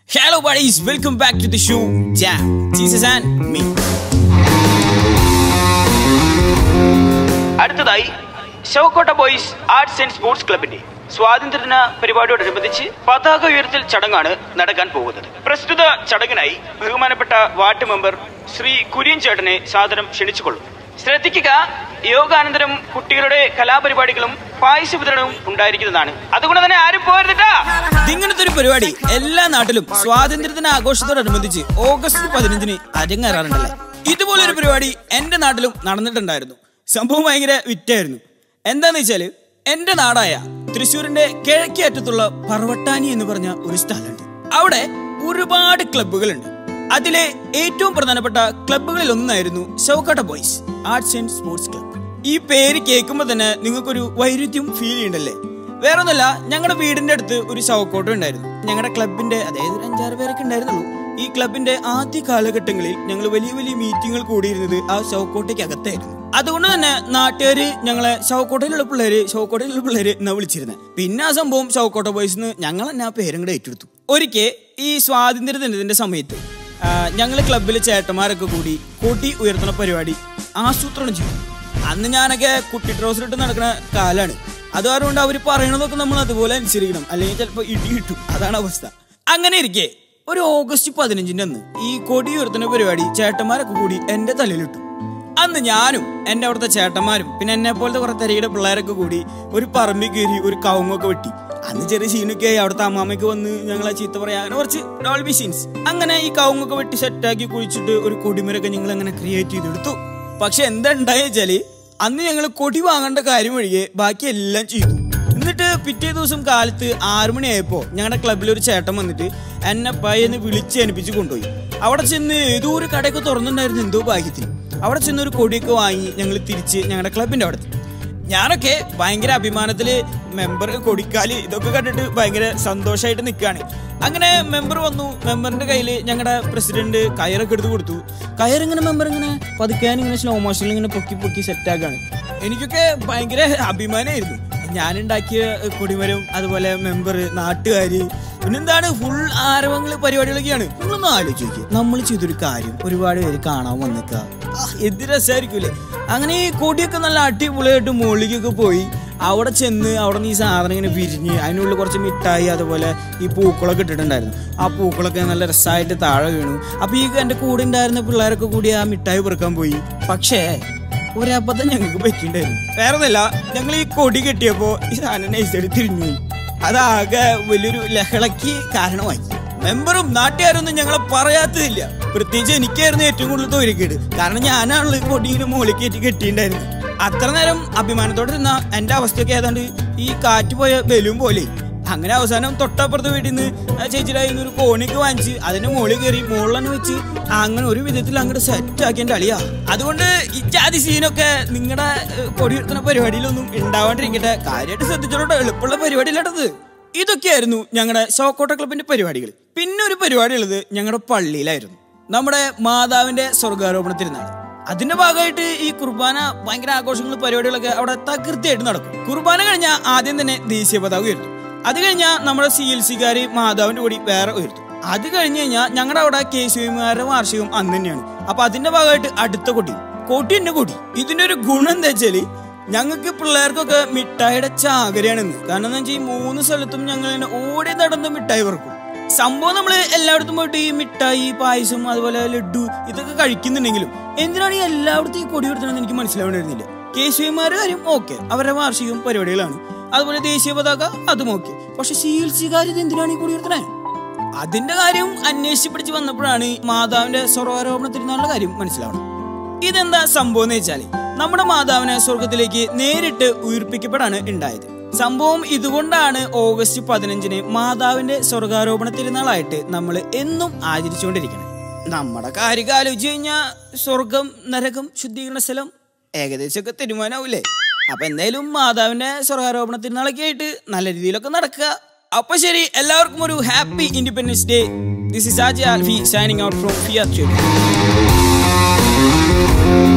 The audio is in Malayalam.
Hello, buddies. Welcome back to the show Jam. Jesus and me. അടുത്തതായി ശവക്കോട്ട ബോയ്സ് ആർട്സ് ആൻഡ് സ്പോർട്സ് ക്ലബിന്റെ സ്വാതന്ത്ര്യദിന പരിപാടിയോടനുബന്ധിച്ച് പതാക ഉയർത്തൽ ചടങ്ങാണ് നടക്കാൻ പോകുന്നത് പ്രസ്തുത ചടങ്ങിനായി ബഹുമാനപ്പെട്ട വാർഡ് മെമ്പർ ശ്രീ കുര്യൻ ചേട്ടനെ സാദരം ക്ഷണിച്ചുകൊള്ളും ശ്രദ്ധിക്കുക യോഗാനന്തരം കുട്ടികളുടെ കലാപരിപാടികളും പായസ വിതരണവും ഉണ്ടായിരിക്കുന്നതാണ് അതുകൊണ്ട് തന്നെ ആരും പോരുന്നിട്ടാ ഇങ്ങനത്തെ ഒരു പരിപാടി എല്ലാ നാട്ടിലും സ്വാതന്ത്ര്യദിന ആഘോഷത്തോടനുബന്ധിച്ച് ഓഗസ്റ്റ് പതിനഞ്ചിന് അരങ്ങേറാറുണ്ടല്ലേ ഇതുപോലൊരു പരിപാടി എന്റെ നാട്ടിലും നടന്നിട്ടുണ്ടായിരുന്നു സംഭവം ഭയങ്കര വിറ്റായിരുന്നു എന്താന്ന് വെച്ചാല് എന്റെ നാടായ തൃശ്ശൂരിന്റെ കിഴക്കേ അറ്റത്തുള്ള പറവട്ടാനി എന്ന് പറഞ്ഞ ഒരു സ്ഥലമുണ്ട് അവിടെ ഒരുപാട് ക്ലബ്ബുകളുണ്ട് അതിലെ ഏറ്റവും പ്രധാനപ്പെട്ട ക്ലബ്ബുകളിൽ ഒന്നായിരുന്നു ശവക്കാട്ട boys arts and sports club ഈ പേര് കേൾക്കുമ്പോൾ തന്നെ നിങ്ങൾക്കൊരു വൈരുദ്ധ്യം ഫീൽ ചെയ്യണ്ടല്ലേ വേറെ ഒന്നുമല്ല ഞങ്ങളുടെ വീടിന്റെ അടുത്ത് ഒരു ശവക്കോട്ട ഉണ്ടായിരുന്നു ഞങ്ങളുടെ ക്ലബിന്റെ അതായത് ഒരു അഞ്ചാറ് പേരൊക്കെ ഉണ്ടായിരുന്നുള്ളൂ ഈ ക്ലബിന്റെ ആദ്യ കാലഘട്ടങ്ങളിൽ ഞങ്ങൾ വലിയ വലിയ മീറ്റിങ്ങുകൾ കൂടിയിരുന്നത് ആ ശവക്കോട്ടയ്ക്ക് അകത്തായിരുന്നു അതുകൊണ്ട് തന്നെ നാട്ടുകാര് ഞങ്ങളെ ശവക്കോട്ടയിലുള്ള പിള്ളേര് ശവക്കോട്ടയിലുള്ള പിള്ളേര് എന്നാ വിളിച്ചിരുന്നത് പിന്നെ ആ സംഭവം ശവക്കോട്ട ബോയ്സ് ഞങ്ങൾ തന്നെ ആ പേരും കൂടെ ഏറ്റെടുത്തു ഒരിക്കൽ ഈ സ്വാതന്ത്ര്യ ദിനത്തിന്റെ സമയത്ത് ഞങ്ങൾ ക്ലബിലെ ചേട്ടന്മാരൊക്കെ കൂടി കൊടി ഉയർത്തുന്ന പരിപാടി ആസൂത്രണം ചെയ്തു അന്ന് ഞാനൊക്കെ കുട്ടി ട്രൗസർ ഇട്ട് നടക്കുന്ന കാലാണ് അത് കാരണം അവർ പറയണതൊക്കെ നമ്മൾ അതുപോലെ അനുസരിക്കണം അല്ലെങ്കിൽ ചിലപ്പോൾ ഇടി കിട്ടും അതാണ് അവസ്ഥ അങ്ങനെ ഇരിക്കെ ഒരു ഓഗസ്റ്റ് പതിനഞ്ചിന്റെ അന്ന് ഈ കൊടി ഉയർത്തുന്ന പരിപാടി ചേട്ടന്മാരൊക്കെ കൂടി എന്റെ തലയിലിട്ടു അന്ന് ഞാനും എന്റെ അവിടുത്തെ ചേട്ടന്മാരും പിന്നെ എന്നെ പോലത്തെ കുറെ തെരയുടെ പിള്ളേരൊക്കെ കൂടി ഒരു പറമ്പിൽ കയറി ഒരു കവുങ്ങൊക്കെ വെട്ടി അന്ന് ചെറിയ സീനൊക്കെ ആയി അവിടുത്തെ അമ്മാമ്മയ്ക്ക് വന്ന് ഞങ്ങളെ ചീത്ത പറയാൻ അങ്ങനെ കുറച്ച് ഡോൾബി സീൻസ് അങ്ങനെ ഈ കവുങ്ങൊക്കെ വെട്ടി സെറ്റാക്കി കുഴിച്ചിട്ട് ഒരു കൊടിമരൊക്കെ ഞങ്ങൾ അങ്ങനെ ക്രിയേറ്റ് ചെയ്തെടുത്തു പക്ഷെ എന്താ ഉണ്ടായ വെച്ചാല് അന്ന് ഞങ്ങൾ കൊടി വാങ്ങേണ്ട കാര്യം ഒഴികെ ബാക്കി എല്ലാം ചെയ്തു എന്നിട്ട് പിറ്റേ ദിവസം കാലത്ത് ആറു മണിയായപ്പോ ഞങ്ങളുടെ ക്ലബിൽ ഒരു ചേട്ടൻ വന്നിട്ട് എന്നെ പയ്യെന്ന് വിളിച്ച് അനുപ്പിച്ച് കൊണ്ടുപോയി അവിടെ ചെന്ന് ഏതോ ഒരു കടയൊക്കെ തുറന്നിട്ടുണ്ടായിരുന്നു എന്തോ ഭാഗ്യത്തിന് അവിടെ ചെന്ന് ഒരു കൊടിയൊക്കെ വാങ്ങി ഞങ്ങൾ തിരിച്ച് ഞങ്ങളുടെ ക്ലബിന്റെ അവിടെ എത്തി. ഞാനൊക്കെ ഭയങ്കര അഭിമാനത്തില് മെമ്പർ കൊടിക്കാല് ഇതൊക്കെ കണ്ടിട്ട് ഭയങ്കര സന്തോഷമായിട്ട് നിൽക്കുകയാണ് അങ്ങനെ മെമ്പർ വന്നു മെമ്പറിന്റെ കയ്യിൽ ഞങ്ങളുടെ പ്രസിഡന്റ് കയറൊക്കെ എടുത്ത് കൊടുത്തു കയറിങ്ങനെ മെമ്പർ ഇങ്ങനെ പതുക്കാൻ ഇങ്ങനെ സ്ലോ മോഷനിൽ ഇങ്ങനെ പൊക്കി പൊക്കി സെറ്റാക്കാണ് എനിക്കൊക്കെ ഭയങ്കര അഭിമാനമായിരുന്നു ഞാനുണ്ടാക്കിയ കൊടിമരം അതുപോലെ മെമ്പർ നാട്ടുകാര് പിന്നെന്താണ് ഫുൾ ആരവങ്ങള് പരിപാടികളൊക്കെയാണ് നിങ്ങളൊന്ന് ആലോചിച്ച് നോക്കിയേ നമ്മൾ ചെയ്തൊരു കാര്യം ഒരുപാട് പേര് കാണാൻ വന്നിക്ക എന്ത് രസമായിരിക്കൂലേ അങ്ങനെ ഈ കൊടിയൊക്കെ നല്ല അടിപൊളിയായിട്ട് മുകളിലേക്കൊക്കെ പോയി അവിടെ ചെന്ന് അവിടെ നിന്ന് ഈ സാധനം ഇങ്ങനെ വിരിഞ്ഞ് അതിനുള്ളിൽ കുറച്ച് മിഠായി അതുപോലെ ഈ പൂക്കളൊക്കെ ഇട്ടിട്ടുണ്ടായിരുന്നു ആ പൂക്കളൊക്കെ നല്ല രസമായിട്ട് താഴെ വീണു അപ്പൊ ഈ എൻ്റെ കൂടെ ഉണ്ടായിരുന്ന പിള്ളേരൊക്കെ കൂടി ആ മിഠായി പെറുക്കാൻ പോയി പക്ഷേ ഒരബദ്ധം ഞങ്ങൾക്ക് പറ്റിയിട്ടുണ്ടായിരുന്നു വേറെ ഒന്നല്ല ഞങ്ങൾ ഈ കൊടി കെട്ടിയപ്പോ ഈ സാധനം നൈസായിട്ട് തിരിഞ്ഞു പോയി അതാകെ വലിയൊരു ലഹളയ്ക്ക് കാരണമായി മെമ്പറും നാട്ടുകാരൊന്നും ഞങ്ങളെ പറയാത്തതില്ല പ്രത്യേകിച്ച് എനിക്കായിരുന്നു ഏറ്റവും കൂടുതൽ തൊഴിലേക്കേട് കാരണം ഞാനാണല്ലോ ഈ കൊടിയിന് മുകളിൽ കയറ്റി കെട്ടിയിട്ടുണ്ടായിരുന്നു അത്ര നേരം അഭിമാനത്തോടെ നിന്ന എന്റെ അവസ്ഥയൊക്കെ ഏതാണ്ട് ഈ കാറ്റ് പോയ ബലൂൺ പോലെ അങ്ങനെ അവസാനം തൊട്ടപ്പുറത്ത് വീട്ടിൽ നിന്ന് ചേച്ചിയുടെ കയ്യിൽ നിന്ന് ഒരു കോണിക്ക് വാങ്ങിച്ച് അതിന്റെ മുകളിൽ കയറി മുകളിൽ തന്നെ വെച്ച് അങ്ങനെ ഒരു വിധത്തിൽ അങ്ങോട്ട് സെറ്റ് ആക്കി എന്റെ അളിയാ അതുകൊണ്ട് ഈ ജാതി സീനൊക്കെ നിങ്ങളുടെ കൊടിയെടുത്തുന്ന പരിപാടിയിലൊന്നും ഉണ്ടാവാണ്ടിരിക്കട്ടെ കാര്യമായിട്ട് ശ്രദ്ധിച്ചോട്ടെ എളുപ്പമുള്ള പരിപാടിയിലട്ടത് ഇതൊക്കെയായിരുന്നു ഞങ്ങളുടെ ഷോക്കോട്ട ക്ലബിന്റെ പരിപാടികൾ പിന്നെ ഒരു പരിപാടി ഉള്ളത് ഞങ്ങളുടെ പള്ളിയിലായിരുന്നു നമ്മുടെ മാതാവിന്റെ സ്വർഗാരോപണ തിരുനാൾ അതിന്റെ ഭാഗമായിട്ട് ഈ കുർബാന ഭയങ്കര ആഘോഷങ്ങളും പരിപാടികളൊക്കെ അവിടെ തകൃതിയായിട്ട് നടക്കും കുർബാന കഴിഞ്ഞാൽ ആദ്യം തന്നെ ദേശീയ പതാക ഉയർത്തും അത് കഴിഞ്ഞാൽ നമ്മുടെ സി എൽ സിക്കാര് മാതാവിന്റെ കൂടി വേറെ ഉയർത്തും അത് കഴിഞ്ഞ് കഴിഞ്ഞാൽ ഞങ്ങളുടെ അവിടെ കെ സി എമ്മുകാരുടെ വാർഷികം അന്ന് തന്നെയാണ് അപ്പൊ അതിന്റെ ഭാഗമായിട്ട് അടുത്ത കൊടി കൊടിന്റെ കൊടി ഇതിന്റെ ഒരു ഗുണം എന്താ വെച്ചാല് ഞങ്ങൾക്ക് പിള്ളേർക്കൊക്കെ മിഠായിയുടെ ചാകരയാണെന്ന് കാരണം എന്താ വെച്ചാൽ ഈ മൂന്ന് സ്ഥലത്തും ഞങ്ങൾ ഇങ്ങനെ ഓടി നടന്ന് മിഠായി വറക്കും സംഭവം നമ്മൾ എല്ലായിടത്തും പോയിട്ട് ഈ മിഠായി പായസം അതുപോലെ ലഡു ഇതൊക്കെ കഴിക്കുന്നുണ്ടെങ്കിലും എന്തിനാണ് ഈ എല്ലായിടത്തും ഈ കൊടി കൊടുത്തതെന്ന് എനിക്ക് മനസ്സിലാവുന്നില്ല കെ സി എമാരുടെ കാര്യം ഓക്കെ അവരുടെ വാർഷികവും പരിപാടികളാണ് അതുപോലെ ദേശീയ പതാക അതും ഓക്കെ പക്ഷെ ചികിത്സക്കാർ ഇത് എന്തിനാണ് ഈ കൊടി കൊടുത്തണേ അതിന്റെ കാര്യം അന്വേഷിച്ച് പിടിച്ച് വന്നപ്പോഴാണ് ഈ മാതാവിന്റെ സ്വർഗാരോപണ തിരുനാളിന്റെ കാര്യം മനസ്സിലാവണം ഇതെന്താ സംഭവം എന്ന് വെച്ചാല് നമ്മുടെ മാതാവിനെ സ്വർഗത്തിലേക്ക് നേരിട്ട് ഉയർപ്പിക്കപ്പെടാണ് ഉണ്ടായത് സംഭവം ഇതുകൊണ്ടാണ് ഓഗസ്റ്റ് പതിനഞ്ചിന് മാതാവിന്റെ സ്വർഗാരോപണ തിരുനാളായിട്ട് നമ്മൾ എന്നും ആചരിച്ചുകൊണ്ടിരിക്കുന്നത് നമ്മുടെ കാര്യം ആലോചിച്ച് കഴിഞ്ഞാൽ സ്വർഗം നരകം ശുദ്ധീകരണ സ്ഥലം ഏകദേശമൊക്കെ തീരുമാനാവൂലേ അപ്പൊ എന്തായാലും മാതാവിന്റെ സ്വർഗാരോപണ തിരുനാളൊക്കെ ആയിട്ട് നല്ല രീതിയിലൊക്കെ നടക്കുക അപ്പൊ ശരി എല്ലാവർക്കും ഒരു happy independence day this is ആജി ആൽഫി സൈനിങ് ഔട്ട് ഫ്രോം ഫിയാ